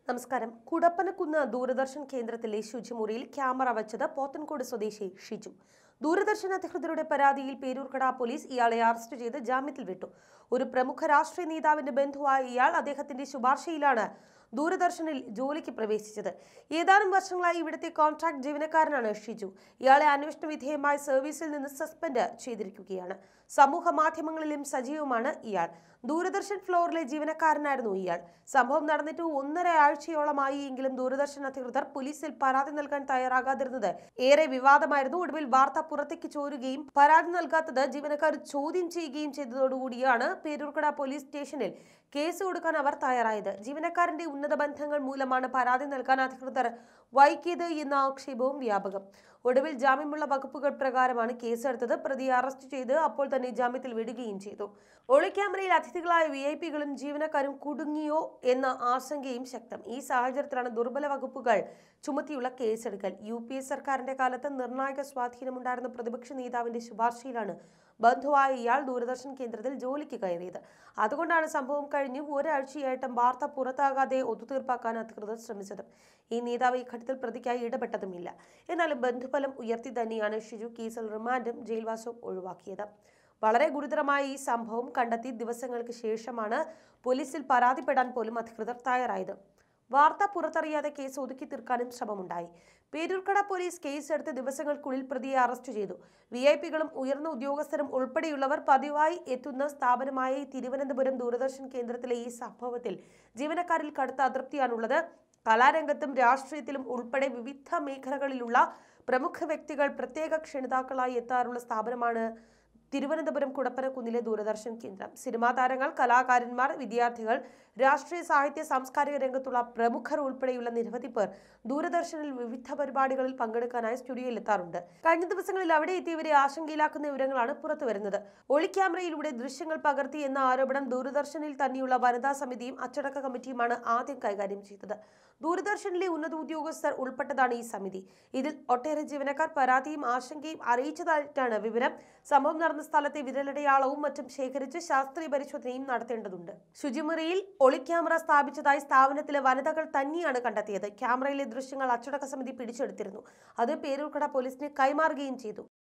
നമസ്കാരം കുടപ്പനക്കുന്ന് ദൂരദർശൻ കേന്ദ്രത്തിലെ ശുചിമുറിയിൽ ക്യാമറ വച്ചത് പോത്തൻകോട് സ്വദേശി ഷിജു ദൂരദർശൻ അധികൃതരുടെ പരാതിയിൽ പേരൂർക്കട പോലീസ് ഇയാളെ അറസ്റ്റ് ചെയ്ത് ജാമ്യത്തിൽ വിട്ടു ഒരു പ്രമുഖ രാഷ്ട്രീയ നേതാവിന്റെ ബന്ധുവായ ഇയാൾ അദ്ദേഹത്തിന്റെ ശുപാർശയിലാണ് ദൂരദർശനിൽ ജോലിക്ക് പ്രവേശിച്ചത് ഏതാനും വർഷങ്ങളായി ഇവിടുത്തെ കോൺട്രാക്ട് ജീവനക്കാരനാണ് ഷിജു ഇയാളെ അന്വേഷണ വിധേയമായ സർവീസിൽ നിന്ന് സസ്പെൻഡ് ചെയ്തിരിക്കുകയാണ് സമൂഹ മാധ്യമങ്ങളിലും സജീവമാണ് ഇയാൾ ദൂരദർശൻ ഫ്ലോറിലെ ജീവനക്കാരനായിരുന്നു ഇയാൾ സംഭവം നടന്നിട്ട് ഒന്നര ആഴ്ചയോളമായി എങ്കിലും ദൂരദർശൻ അധികൃതർ പോലീസിൽ പരാതി നൽകാൻ തയ്യാറാകാതിരുന്നത് ഏറെ വിവാദമായിരുന്നു ഒടുവിൽ വാർത്ത പുറത്തേക്ക് ചോരുകയും പരാതി നൽകാത്തത് ജീവനക്കാർ ചോദ്യം ചെയ്യുകയും ചെയ്തതോടുകൂടിയാണ് പേരൂർക്കട പോലീസ് സ്റ്റേഷനിൽ കേസ് കൊടുക്കാൻ അവർ തയ്യാറായത് ജീവനക്കാരന്റെ ഉന്നത ബന്ധങ്ങൾ മൂലമാണ് പരാതി നൽകാൻ അധികൃതർ വൈകിയത് എന്ന ആക്ഷേപവും വ്യാപകം ഒടുവിൽ ജാമ്യമുള്ള വകുപ്പുകൾ പ്രകാരമാണ് കേസെടുത്തത് പ്രതിയെ അറസ്റ്റ് ചെയ്ത് അപ്പോൾ തന്നെ ജാമ്യത്തിൽ വിടുകയും ചെയ്തു ഒളിക്യാമറയിൽ അതിഥികളായ വി ഐ പികളും ജീവനക്കാരും കുടുങ്ങിയോ എന്ന ആശങ്കയും ശക്തം ഈ സാഹചര്യത്തിലാണ് ദുർബല വകുപ്പുകൾ ചുമത്തിയുള്ള കേസെടുക്കൽ യു പി എ സർക്കാരിന്റെ കാലത്ത് നിർണായക സ്വാധീനമുണ്ടായിരുന്ന പ്രതിപക്ഷ നേതാവിന്റെ ശുപാർശയിലാണ് ബന്ധുവായ ഇയാൾ ദൂരദർശൻ കേന്ദ്രത്തിൽ ജോലിക്ക് കയറിയത് അതുകൊണ്ടാണ് സംഭവം കഴിഞ്ഞ് ഒരാഴ്ചയായിട്ടും വാർത്ത പുറത്താകാതെ ഒത്തുതീർപ്പാക്കാൻ അധികൃതർ ശ്രമിച്ചത് ഈ നേതാവ് ഈ ഘട്ടത്തിൽ പ്രതിക്കായി ഇടപെട്ടതുമില്ല എന്നാലും ബന്ധുഫലം ഉയർത്തി തന്നെയാണ് ഷിജു കേസിൽ റിമാൻഡും ജയിൽവാസവും ഒഴിവാക്കിയത് വളരെ ഗുരുതരമായ ഈ സംഭവം കണ്ടെത്തി ദിവസങ്ങൾക്ക് ശേഷമാണ് പോലീസിൽ പരാതിപ്പെടാൻ പോലും അധികൃതർ തയ്യാറായത് വാർത്ത പുറത്തറിയാതെ കേസ് ഒതുക്കി തീർക്കാനും ശ്രമമുണ്ടായി പേരൂർക്കട പോലീസ് കേസ് എടുത്ത് ദിവസങ്ങൾക്കുള്ളിൽ പ്രതിയെ അറസ്റ്റ് ചെയ്തു വി ഐ പികളും ഉയർന്ന ഉദ്യോഗസ്ഥരും ഉൾപ്പെടെയുള്ളവർ പതിവായി എത്തുന്ന സ്ഥാപനമായ ഈ തിരുവനന്തപുരം ദൂരദർശൻ കേന്ദ്രത്തിലെ ഈ സംഭവത്തിൽ ജീവനക്കാരിൽ കടുത്ത അതൃപ്തിയാണുള്ളത് കലാരംഗത്തും രാഷ്ട്രീയത്തിലും ഉൾപ്പെടെ വിവിധ മേഖലകളിലുള്ള പ്രമുഖ വ്യക്തികൾ പ്രത്യേക ക്ഷണിതാക്കളായി എത്താറുള്ള സ്ഥാപനമാണ് തിരുവനന്തപുരം കുടപ്പനക്കുന്നിലെ ദൂരദർശൻ കേന്ദ്രം സിനിമാ താരങ്ങൾ കലാകാരന്മാർ വിദ്യാർത്ഥികൾ രാഷ്ട്രീയ സാഹിത്യ സാംസ്കാരിക രംഗത്തുള്ള പ്രമുഖർ ഉൾപ്പെടെയുള്ള നിരവധി പേർ ദൂരദർശനിൽ വിവിധ പരിപാടികളിൽ പങ്കെടുക്കാനായി സ്റ്റുഡിയോയിൽ എത്താറുണ്ട് കഴിഞ്ഞ ദിവസങ്ങളിൽ അവിടെ എത്തിയവരെ ആശങ്കയിലാക്കുന്ന വിവരങ്ങളാണ് പുറത്തുവരുന്നത് ഒളിക്യാമറയിലൂടെ ദൃശ്യങ്ങൾ പകർത്തി എന്ന ആരോപണം ദൂരദർശനിൽ തന്നെയുള്ള വനിതാ സമിതിയും അച്ചടക്ക കമ്മിറ്റിയുമാണ് ആദ്യം കൈകാര്യം ചെയ്തത് ദൂരദർശനിലെ ഉന്നത ഉദ്യോഗസ്ഥർ ഉൾപ്പെട്ടതാണ് ഈ സമിതി ഇതിൽ ഒട്ടേറെ ജീവനക്കാർ പരാതിയും ആശങ്കയും അറിയിച്ചതായിട്ടാണ് വിവരം സംഭവം നടന്ന സ്ഥലത്തെ വിരലടയാളവും മറ്റും ശേഖരിച്ച് ശാസ്ത്രീയ പരിശോധനയും നടത്തേണ്ടതുണ്ട് ശുചിമുറിയിൽ ഒളിക്യാമറ സ്ഥാപിച്ചതായി സ്ഥാപനത്തിലെ വനിതകൾ തന്നെയാണ് കണ്ടെത്തിയത് ക്യാമറയിലെ ദൃശ്യങ്ങൾ അച്ചടക്ക സമിതി പിടിച്ചെടുത്തിരുന്നു അത് പേരൂർക്കട പോലീസിന് കൈമാറുകയും ചെയ്തു